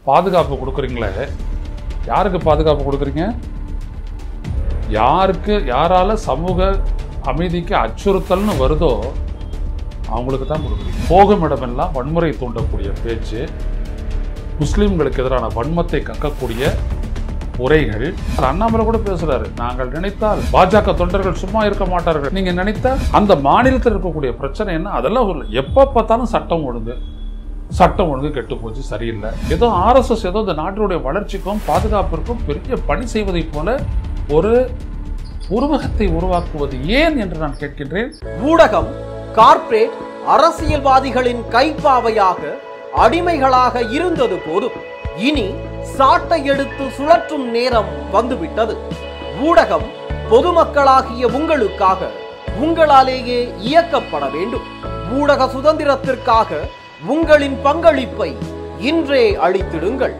பாதுகாப்பு கொடுக்குறீங்களே யாருக்கு பாதுகாப்பு கொடுக்குறீங்க யாருக்கு யாரால சமூக அமைதிக்கு அச்சுறுத்தல்னு வருதோ அவங்களுக்கு தான் கொடுக்குறீங்க போகும் இடமெல்லாம் வன்முறை தூண்டக்கூடிய பேச்சு முஸ்லிம்களுக்கு எதிரான வன்மத்தை கக்கக்கூடிய உரைகள் அது அண்ணாமலை கூட பேசுறாரு நாங்கள் நினைத்தால் பாஜக தொண்டர்கள் சும்மா இருக்க மாட்டார்கள் நீங்க நினைத்தா அந்த மாநிலத்தில் இருக்கக்கூடிய பிரச்சனை என்ன அதெல்லாம் ஒரு- எப்ப பார்த்தாலும் சட்டம் ஒழுங்கு சட்டம் ஒழுங்கு கெட்டு போச்சு சரியில்லை ஏதோ ஆர்எஸ்எஸ் ஏதோ இந்த நாட்டினுடைய வளர்ச்சிக்கும் பாதுகாப்பிற்கும் பெரிய பணி செய்வதைப் போல ஒரு உருவகத்தை உருவாக்குவது ஏன் என்று நான் கேட்கின்றேன் ஊடகம் கார்ப்பரேட் அரசியல்வாதிகளின் கைப்பாவையாக அடிமைகளாக இருந்தது போதும் இனி சாட்டை எடுத்து சுழற்றும் நேரம் வந்துவிட்டது ஊடகம் பொதுமக்களாகிய உங்களுக்காக உங்களாலேயே இயக்கப்பட வேண்டும் ஊடக சுதந்திரத்திற்காக உங்களின் பங்களிப்பை இன்றே அளித்திடுங்கள்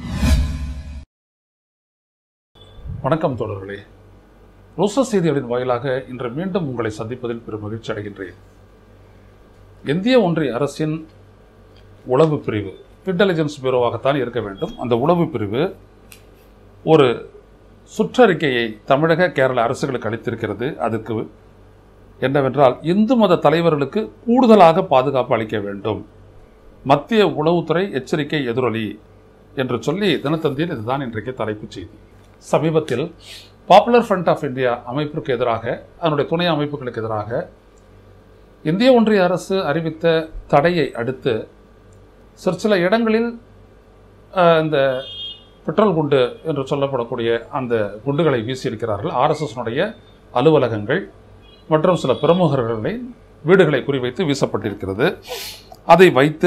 வணக்கம் தோழர்களே ரோசஸ் செய்திகளின் வாயிலாக இன்று மீண்டும் உங்களை சந்திப்பதில் பெரும் மகிழ்ச்சி அடைகின்றேன் இந்திய ஒன்றிய அரசின் உளவு பிரிவு இன்டெலிஜென்ஸ் பியூரோவாகத்தான் இருக்க வேண்டும் அந்த உளவு பிரிவு ஒரு சுற்றறிக்கையை தமிழக கேரள அரசுகளுக்கு அளித்திருக்கிறது அதுக்கு என்னவென்றால் இந்து மத தலைவர்களுக்கு கூடுதலாக பாதுகாப்பு அளிக்க வேண்டும் மத்திய உளவுத்துறை எச்சரிக்கை எதிரொலி என்று சொல்லி தினத்தந்தியில் இதுதான் இன்றைக்கு தலைப்புச் செய்தி சமீபத்தில் பாப்புலர் ஃப்ரண்ட் ஆஃப் இந்தியா அமைப்பிற்கு எதிராக அதனுடைய துணை அமைப்புகளுக்கு எதிராக இந்திய ஒன்றிய அரசு அறிவித்த தடையை அடுத்து சிறு சில இடங்களில் அஹ், இந்த பெட்ரோல் குண்டு என்று சொல்லப்படக்கூடிய அந்த குண்டுகளை வீசியிருக்கிறார்கள் ஆர்எஸ்எஸ்னுடைய அலுவலகங்கள் மற்றும் சில பிரமுகர்களை வீடுகளை குறிவைத்து வீசப்பட்டிருக்கிறது அதை வைத்து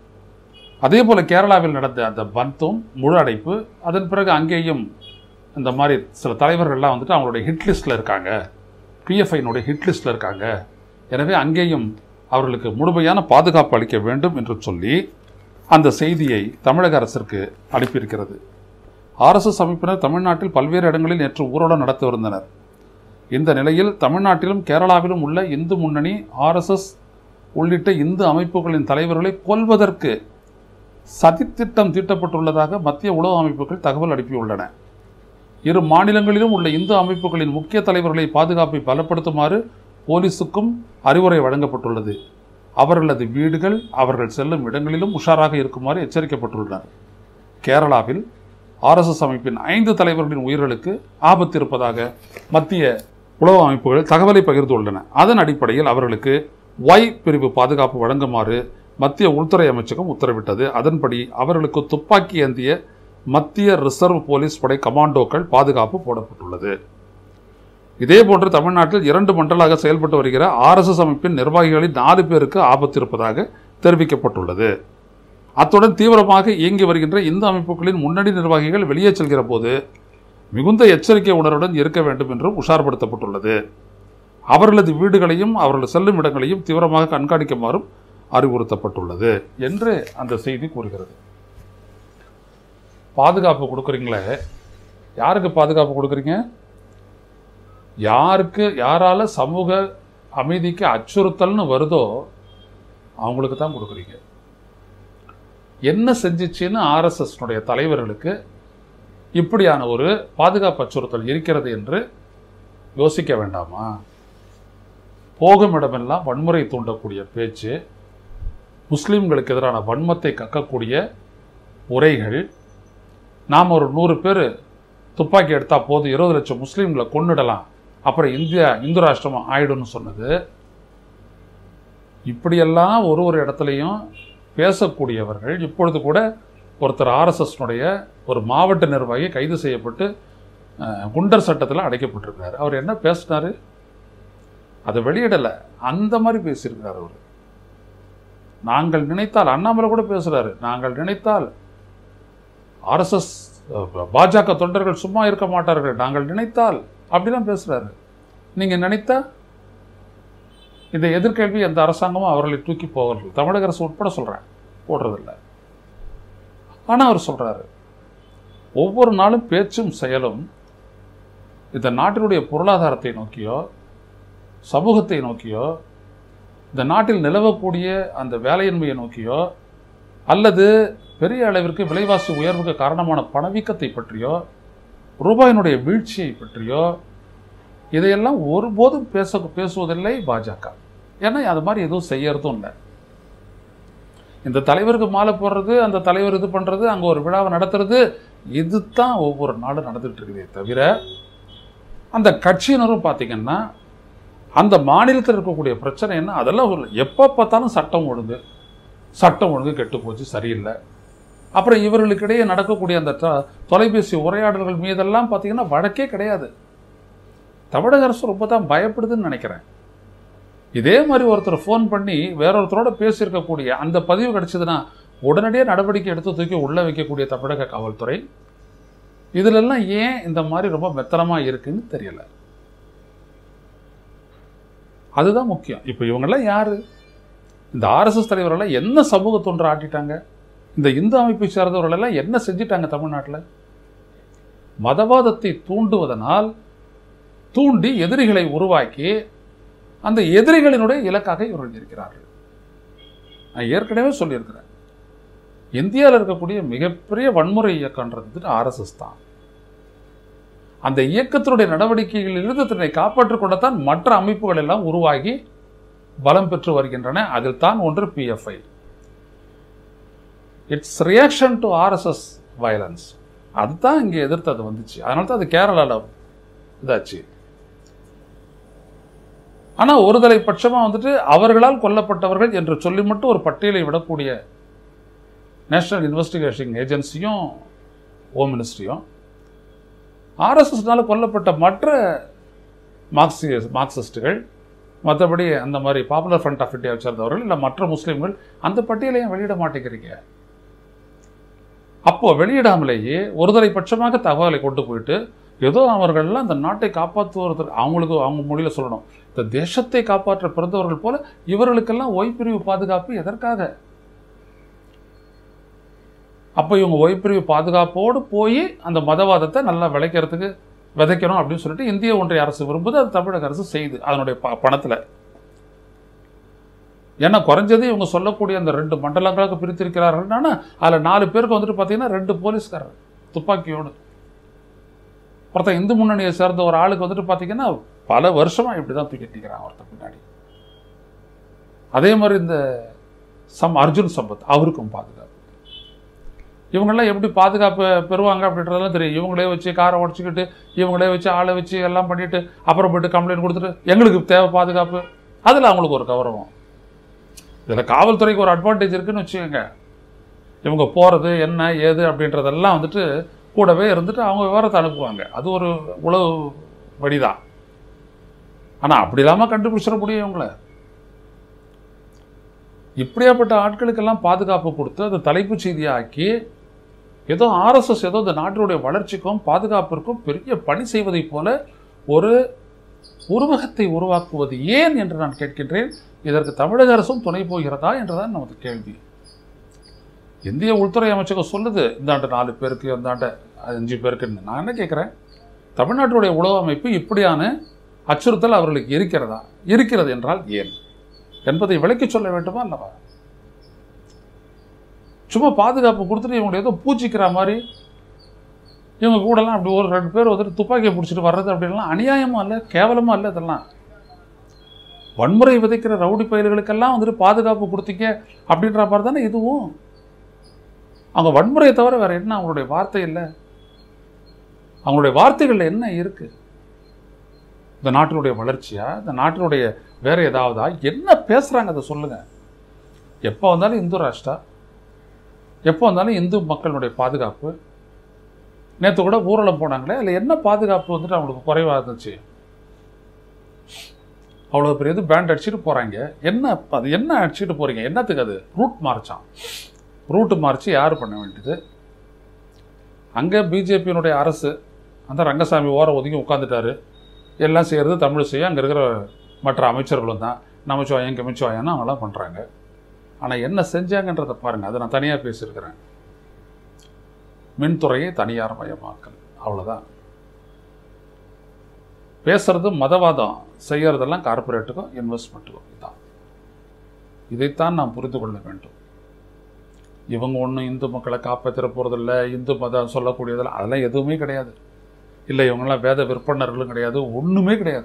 அதே போல கேரளாவில் நடந்த அந்த பந்தும் முழு அடைப்பு அதன் பிறகு அங்கேயும் இந்த மாதிரி சில தலைவர்கள்லாம் வந்துட்டு அவங்களுடைய ஹிட் லிஸ்ட்டில் இருக்காங்க பிஎஃப்ஐனுடைய ஹிட் லிஸ்ட்டில் இருக்காங்க எனவே அங்கேயும் அவர்களுக்கு முழுமையான பாதுகாப்பு அளிக்க வேண்டும் என்று சொல்லி அந்த செய்தியை தமிழக அரசிற்கு அனுப்பியிருக்கிறது ஆர்எஸ்எஸ் அமைப்பினர் தமிழ்நாட்டில் பல்வேறு இடங்களில் நேற்று ஊர்வலம் நடத்தவிருந்தனர் இந்த நிலையில் தமிழ்நாட்டிலும் கேரளாவிலும் உள்ள இந்து முன்னணி ஆர்எஸ்எஸ் உள்ளிட்ட இந்து அமைப்புகளின் தலைவர்களை கொல்வதற்கு சதித்திட்டம் தீட்டப்பட்டுள்ளதாக மத்திய உளவு அமைப்புகள் தகவல் அனுப்பியுள்ளன இரு மாநிலங்களிலும் உள்ள இந்து அமைப்புகளின் முக்கிய தலைவர்களை பாதுகாப்பை பலப்படுத்துமாறு போலீசுக்கும் அறிவுரை வழங்கப்பட்டுள்ளது அவர்களது வீடுகள் அவர்கள் செல்லும் இடங்களிலும் உஷாராக இருக்குமாறு எச்சரிக்கப்பட்டுள்ளனர் கேரளாவில் ஆர்எஸ்எஸ் அமைப்பின் ஐந்து தலைவர்களின் உயிர்களுக்கு ஆபத்து இருப்பதாக மத்திய உளவு அமைப்புகள் தகவலை பகிர்ந்துள்ளன அதன் அடிப்படையில் அவர்களுக்கு ஒய் பிரிவு பாதுகாப்பு வழங்குமாறு மத்திய உள்துறை அமைச்சகம் உத்தரவிட்டது அதன்படி அவர்களுக்கு துப்பாக்கி ஏந்திய மத்திய ரிசர்வ் போலீஸ் படை கமாண்டோக்கள் பாதுகாப்பு போடப்பட்டுள்ளது இதேபோன்று தமிழ்நாட்டில் இரண்டு மண்டலாக செயல்பட்டு வருகிற ஆர்எஸ்எஸ் அமைப்பின் நிர்வாகிகளில் நாலு பேருக்கு ஆபத்து இருப்பதாக தெரிவிக்கப்பட்டுள்ளது அத்துடன் தீவிரமாக இயங்கி வருகின்ற இந்த அமைப்புகளின் முன்னணி நிர்வாகிகள் வெளியே செல்கிற போது மிகுந்த எச்சரிக்கை உணர்வுடன் இருக்க வேண்டும் என்றும் உஷார்படுத்தப்பட்டுள்ளது அவர்களது வீடுகளையும் அவர்கள் செல்லும் இடங்களையும் தீவிரமாக கண்காணிக்குமாறும் அறிவுறுத்தப்பட்டுள்ளது என்று அந்த செய்தி கூறுகிறது பாதுகாப்பு கொடுக்குறீங்களே யாருக்கு பாதுகாப்பு கொடுக்குறீங்க யாருக்கு யாரால சமூக அமைதிக்கு அச்சுறுத்தல்னு வருதோ அவங்களுக்கு தான் கொடுக்குறீங்க என்ன செஞ்சிச்சுன்னு ஆர்எஸ்எஸ்னுடைய தலைவர்களுக்கு இப்படியான ஒரு பாதுகாப்பு அச்சுறுத்தல் இருக்கிறது என்று யோசிக்க வேண்டாமா போகும் இடமெல்லாம் வன்முறை தூண்டக்கூடிய பேச்சு முஸ்லிம்களுக்கு எதிரான வன்மத்தை கக்கக்கூடிய உரைகள் நாம் ஒரு நூறு பேர் துப்பாக்கி எடுத்தால் போதும் இருபது லட்சம் முஸ்லீம்களை கொன்னுடலாம் அப்புறம் இந்தியா இந்து ராஷ்டிரம் ஆயிடும்னு சொன்னது இப்படியெல்லாம் ஒரு ஒரு இடத்துலையும் பேசக்கூடியவர்கள் இப்பொழுது கூட ஒருத்தர் ஆர்எஸ்எஸ்னுடைய ஒரு மாவட்ட நிர்வாகி கைது செய்யப்பட்டு அஹ், குண்டர் சட்டத்தில் அடைக்கப்பட்டிருக்காரு அவர் என்ன பேசினாரு அதை வெளியிடலை அந்த மாதிரி பேசியிருக்கிறார் அவர் நாங்கள் நினைத்தால் அண்ணாமலை கூட பேசுறாரு நாங்கள் நினைத்தால் ஆர்எஸ்எஸ் பாஜக தொண்டர்கள் சும்மா இருக்க மாட்டார்கள் நாங்கள் நினைத்தால் அப்படிலாம் பேசுறாரு நீங்க நினைத்தா இந்த எதிர்கேள்வி எந்த அரசாங்கமும் அவர்களை தூக்கி போகிறது தமிழக அரசு உட்பட சொல்றேன் போடுறதில்ல ஆனா அவர் சொல்றாரு ஒவ்வொரு நாளும் பேச்சும் செயலும் இந்த நாட்டினுடைய பொருளாதாரத்தை நோக்கியோ சமூகத்தை நோக்கியோ இந்த நாட்டில் நிலவக்கூடிய அந்த வேலையின்மையை நோக்கியோ அல்லது பெரிய அளவிற்கு விலைவாசி உயர்வுக்கு காரணமான பணவீக்கத்தை பற்றியோ ரூபாயினுடைய வீழ்ச்சியை பற்றியோ இதையெல்லாம் ஒருபோதும் பேச பேசுவதில்லை பாஜக ஏன்னா அது மாதிரி எதுவும் செய்யறதும் இல்லை இந்த தலைவருக்கு மாலை போடுறது அந்த தலைவர் இது பண்ணுறது அங்கே ஒரு விழாவை நடத்துறது இதுதான் ஒவ்வொரு நாளும் நடந்துட்டு இருக்குதே தவிர அந்த கட்சியினரும் பார்த்தீங்கன்னா அந்த மாநிலத்தில் இருக்கக்கூடிய பிரச்சனை என்ன அதெல்லாம் ஒரு எப்போ பார்த்தாலும் சட்டம் ஒழுங்கு சட்டம் ஒழுங்கு கெட்டு போச்சு சரியில்லை அப்புறம் இவர்களுக்கிடையே நடக்கக்கூடிய அந்த த- தொலைபேசி உரையாடல்கள் மீதெல்லாம் பார்த்தீங்கன்னா வழக்கே கிடையாது தமிழக அரசு ரொம்ப தான் பயப்படுதுன்னு நினைக்கிறேன் இதே மாதிரி ஒருத்தர் ஃபோன் பண்ணி வேற ஒருத்தரோட பேசியிருக்கக்கூடிய அந்த பதிவு கிடைச்சதுன்னா உடனடியாக நடவடிக்கை எடுத்து தூக்கி உள்ள வைக்கக்கூடிய தமிழக காவல்துறை இதுலெல்லாம் ஏன் இந்த மாதிரி ரொம்ப மெத்தனமாக இருக்குன்னு தெரியல அதுதான் முக்கியம் இப்போ இவங்கெல்லாம் யாரு இந்த ஆர்எஸ்எஸ் தலைவரெல்லாம் என்ன சமூக தொன்று ஆட்டிட்டாங்க இந்த இந்து அமைப்பை சேர்ந்தவர்களெல்லாம் என்ன செஞ்சிட்டாங்க தமிழ்நாட்டில் மதவாதத்தை தூண்டுவதனால் தூண்டி எதிரிகளை உருவாக்கி அந்த எதிரிகளினுடைய இலக்காக இவர்கள் இருக்கிறார்கள் நான் ஏற்கனவே சொல்லியிருக்கிறேன் இந்தியாவில் இருக்கக்கூடிய மிகப்பெரிய வன்முறை இயக்கம்ன்றது ஆர்எஸ்எஸ் தான் அந்த இயக்கத்தினுடைய நடவடிக்கைகளிலிருந்து தன்னை காப்பாற்றிக் கொள்ளத்தான் மற்ற அமைப்புகள் எல்லாம் உருவாகி பலம் பெற்று வருகின்றன அதில் தான் ஒன்று PFI it's reaction to RSS violence அதுதான் இங்கே எதிர்த்து அது வந்துச்சு அதனால தான் அது கேரளாவில் இதாச்சு ஆனால் ஒருதலை பட்சமாக வந்துட்டு அவர்களால் கொல்லப்பட்டவர்கள் என்று சொல்லி மட்டும் ஒரு பட்டியலை விடக்கூடிய நேஷனல் இன்வெஸ்டிகேஷன் ஏஜென்சியும் ஹோம் மினிஸ்ட்ரியும் ஆர்எஸ்எஸ்னால கொல்லப்பட்ட மற்ற மார்க்சிய மார்க்சிஸ்டுகள் மற்றபடி அந்த மாதிரி பாப்புலர் ஃப்ரண்ட் ஆஃப் இந்தியாவை சேர்ந்தவர்கள் இல்லை மற்ற முஸ்லீம்கள் அந்த பட்டியலையும் வெளியிட மாட்டேங்கிறீங்க அப்போ வெளியிடாமலேயே ஒருதலை பட்சமாக தகவலை கொண்டு போயிட்டு ஏதோ அவர்கள்லாம் அந்த நாட்டை காப்பாற்றுவதற்கு அவங்களுக்கு அவங்க மொழியில் சொல்லணும் இந்த தேசத்தை காப்பாற்ற பிறந்தவர்கள் போல இவர்களுக்கெல்லாம் ஓய்பிரிவு பாதுகாப்பு எதற்காக அப்போ இவங்க ஓய்பிரிவு பாதுகாப்போடு போய் அந்த மதவாதத்தை நல்லா விளைக்கிறதுக்கு விதைக்கணும் அப்படின்னு சொல்லிட்டு இந்திய ஒன்றிய அரசு விரும்புது அது தமிழக அரசு செய்யுது அதனுடைய ப பணத்தில் ஏன்னா குறைஞ்சது இவங்க சொல்லக்கூடிய அந்த ரெண்டு மண்டலங்களாக பிரித்திருக்கிறார்கள்னா அதில் நாலு பேருக்கு வந்துட்டு பார்த்தீங்கன்னா ரெண்டு போலீஸ்காரர் துப்பாக்கியோடு ஒருத்தன் இந்து முன்னணியை சேர்ந்த ஒரு ஆளுக்கு வந்துட்டு பார்த்தீங்கன்னா பல வருஷமா இப்படி தான் தூக்கிட்டு நிற்கிறான் ஒருத்தன் பின்னாடி அதே மாதிரி இந்த சம் அர்ஜுன் சம்பத் அவருக்கும் பாதுகாப்பு இவங்கெல்லாம் எப்படி பாதுகாப்பு பெறுவாங்க அப்படின்றதெல்லாம் தெரியும் இவங்களே வச்சு காரை உடச்சிக்கிட்டு இவங்களே வச்சு ஆளை வச்சு எல்லாம் பண்ணிட்டு அப்புறம் போயிட்டு கம்ப்ளைண்ட் கொடுத்துட்டு எங்களுக்கு தேவை பாதுகாப்பு அதில் அவங்களுக்கு ஒரு கௌரவம் இதில் காவல்துறைக்கு ஒரு அட்வான்டேஜ் இருக்குன்னு வச்சுக்கோங்க இவங்க போகிறது என்ன ஏது அப்படின்றதெல்லாம் வந்துட்டு கூடவே இருந்துட்டு அவங்க விவரத்தை அனுப்புவாங்க அது ஒரு உளவு வழிதான் ஆனால் அப்படி இல்லாமல் கண்டுபிடிச்சிட முடியும் இவங்கள இப்படியாப்பட்ட ஆட்களுக்கெல்லாம் பாதுகாப்பு கொடுத்து அதை தலைப்புச் செய்தியாக்கி ஏதோ ஆர்எஸ்எஸ் ஏதோ இந்த நாட்டினுடைய வளர்ச்சிக்கும் பாதுகாப்பிற்கும் பெரிய பணி செய்வதைப் போல ஒரு உருவகத்தை உருவாக்குவது ஏன் என்று நான் கேட்கின்றேன் இதற்கு தமிழக அரசும் துணை போகிறதா என்றுதான் நமது கேள்வி இந்திய உள்துறை அமைச்சகம் சொல்லுது இந்த ஆண்டு நாலு பேருக்கு இந்த ஆண்டு அஞ்சு பேருக்குன்னு நான் என்ன கேட்குறேன் தமிழ்நாட்டுடைய உளவு அமைப்பு இப்படியான அச்சுறுத்தல் அவர்களுக்கு இருக்கிறதா இருக்கிறது என்றால் ஏன் என்பதை விளக்கி சொல்ல வேண்டுமா அல்லவா சும்மா பாதுகாப்பு கொடுத்துட்டு இவங்க ஏதோ பூச்சிக்கிற மாதிரி இவங்க கூடலாம் அப்படி ஒரு ரெண்டு பேர் வந்துட்டு துப்பாக்கியை பிடிச்சிட்டு வர்றது அப்படின்லாம் அநியாயமும் அல்ல கேவலமும் அல்ல இதெல்லாம் வன்முறை விதைக்கிற ரவுடி பயல்களுக்கெல்லாம் வந்துட்டு பாதுகாப்பு கொடுத்தீங்க அப்படின்ற மாதிரி தானே இதுவும் அவங்க வன்முறையை தவிர வேற என்ன அவங்களுடைய வார்த்தை இல்லை அவங்களுடைய வார்த்தைகள்ல என்ன இருக்கு இந்த நாட்டினுடைய வளர்ச்சியா இந்த நாட்டினுடைய வேற ஏதாவதா என்ன பேசுறாங்க அதை சொல்லுங்க எப்போ வந்தாலும் இந்து ராஷ்டிரா எப்போ வந்தாலும் இந்து மக்களுடைய பாதுகாப்பு நேற்று கூட ஊர்வலம் போனாங்களே அதில் என்ன பாதுகாப்பு வந்துட்டு அவங்களுக்கு குறைவாக இருந்துச்சு அவ்வளோ பெரிய இது பேண்ட் அடிச்சுட்டு போகிறாங்க என்ன அது என்ன அடிச்சுட்டு போகிறீங்க என்னத்துக்கு அது ரூட் மார்ச்சான் ரூட்டு மார்ச் யார் பண்ண வேண்டியது அங்கே பிஜேபியினுடைய அரசு அந்த ரங்கசாமி ஓரம் ஒதுங்கி உட்காந்துட்டாரு எல்லாம் செய்கிறது தமிழ் செய்ய அங்கே இருக்கிற மற்ற அமைச்சர்களும் தான் நமச்சிவாயம் கமிச்சிவாயம்னு அவங்களாம் பண்ணுறாங்க ஆனால் என்ன செஞ்சாங்கன்றதை பாருங்கள் அதை நான் தனியாக பேசியிருக்கிறேன் மின்துறையை தனியார் மயமாக்கல் அவ்வளோதான் பேசுறது மதவாதம் செய்யறதெல்லாம் கார்ப்பரேட்டுக்கும் இன்வெஸ்ட்மெண்ட்டுக்கும் இதுதான் இதைத்தான் நாம் புரிந்து கொள்ள வேண்டும் இவங்க ஒன்றும் இந்து மக்களை காப்பாற்ற போகிறதில்ல இந்து மதம் சொல்லக்கூடியதில்ல அதெல்லாம் எதுவுமே கிடையாது இல்லை இவங்கெல்லாம் வேத விற்பனர்களும் கிடையாது ஒன்றுமே கிடையாது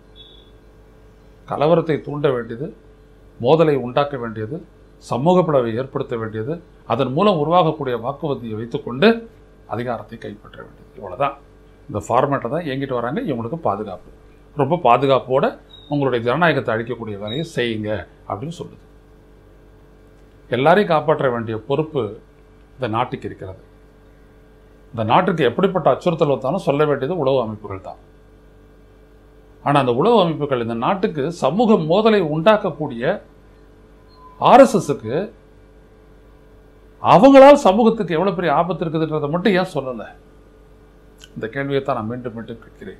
கலவரத்தை தூண்ட வேண்டியது மோதலை உண்டாக்க வேண்டியது சமூக பிளவை ஏற்படுத்த வேண்டியது அதன் மூலம் உருவாகக்கூடிய வாக்குவதியை வைத்துக்கொண்டு அதிகாரத்தை கைப்பற்ற வேண்டியது இவ்வளவுதான் இந்த ஃபார்மேட்டை தான் இயங்கிட்டு வராங்க இவங்களுக்கு பாதுகாப்பு ரொம்ப பாதுகாப்போட உங்களுடைய ஜனநாயகத்தை அழிக்கக்கூடிய வேலையை செய்யுங்க அப்படின்னு சொல்லுது எல்லாரையும் காப்பாற்ற வேண்டிய பொறுப்பு இந்த நாட்டுக்கு இருக்கிறது இந்த நாட்டுக்கு எப்படிப்பட்ட அச்சுறுத்தல் வந்தாலும் சொல்ல வேண்டியது உளவு அமைப்புகள் தான் ஆனால் அந்த உளவு அமைப்புகள் இந்த நாட்டுக்கு சமூக மோதலை உண்டாக்கக்கூடிய ஆர்எஸ்எஸ்க்கு அவங்களால் சமூகத்துக்கு எவ்வளவு பெரிய ஆபத்து இருக்குதுன்றதை மட்டும் ஏன் சொல்லலை இந்த கேள்வியை தான் நான் மீண்டும் மீண்டும் கேட்கிறேன்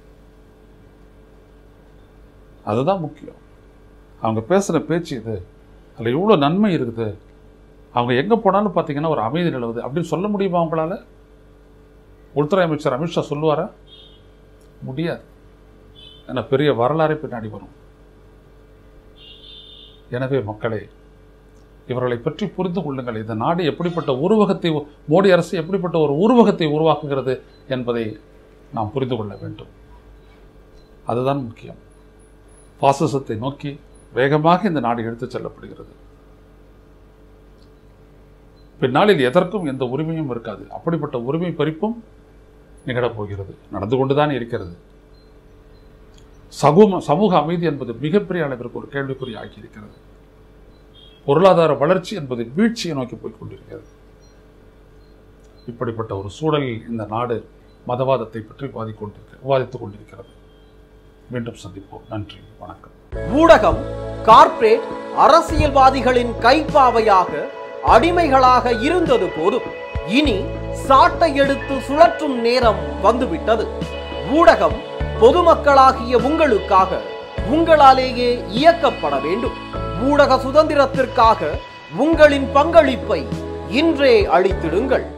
அதுதான் முக்கியம் அவங்க பேசுகிற பேச்சு இது அதில் இவ்வளோ நன்மை இருக்குது அவங்க எங்கே போனாலும் பார்த்தீங்கன்னா ஒரு அமைதி நிலவுது அப்படின்னு சொல்ல முடியுமா அவங்களால உள்துறை அமைச்சர் அமித்ஷா சொல்லுவாரா முடியாது ஏன்னா பெரிய வரலாறே பின்னாடி வரும் எனவே மக்களே இவர்களை பற்றி புரிந்து கொள்ளுங்கள் இந்த நாடு எப்படிப்பட்ட உருவகத்தை மோடி அரசு எப்படிப்பட்ட ஒரு உருவகத்தை உருவாக்குகிறது என்பதை நாம் புரிந்து கொள்ள வேண்டும் அதுதான் முக்கியம் பாசிசத்தை நோக்கி வேகமாக இந்த நாடு எடுத்துச் செல்லப்படுகிறது பின்னாளில் எதற்கும் எந்த உரிமையும் இருக்காது அப்படிப்பட்ட உரிமை பறிப்பும் நிகழப் போகிறது நடந்து கொண்டுதான் இருக்கிறது சமூக சமூக அமைதி என்பது மிகப்பெரிய அளவிற்கு ஒரு கேள்விக்குறி ஆகியிருக்கிறது பொருளாதார வளர்ச்சி என்பது வீழ்ச்சியை நோக்கி போய் கொண்டிருக்கிறது இப்படிப்பட்ட ஒரு சூழலில் இந்த நாடு மதவாதத்தை பற்றி விவாதிக் கொண்டிருக்க விவாதித்துக் கொண்டிருக்கிறது மீண்டும் சந்திப்போம் நன்றி வணக்கம் ஊடகம் கார்ப்பரேட் அரசியல்வாதிகளின் கைப்பாவையாக அடிமைகளாக இருந்தது போதும் இனி சாட்டை எடுத்து சுழற்றும் நேரம் வந்துவிட்டது ஊடகம் பொதுமக்களாகிய உங்களுக்காக உங்களாலேயே இயக்கப்பட வேண்டும் ஊடக சுதந்திரத்திற்காக உங்களின் பங்களிப்பை இன்றே அளித்திடுங்கள்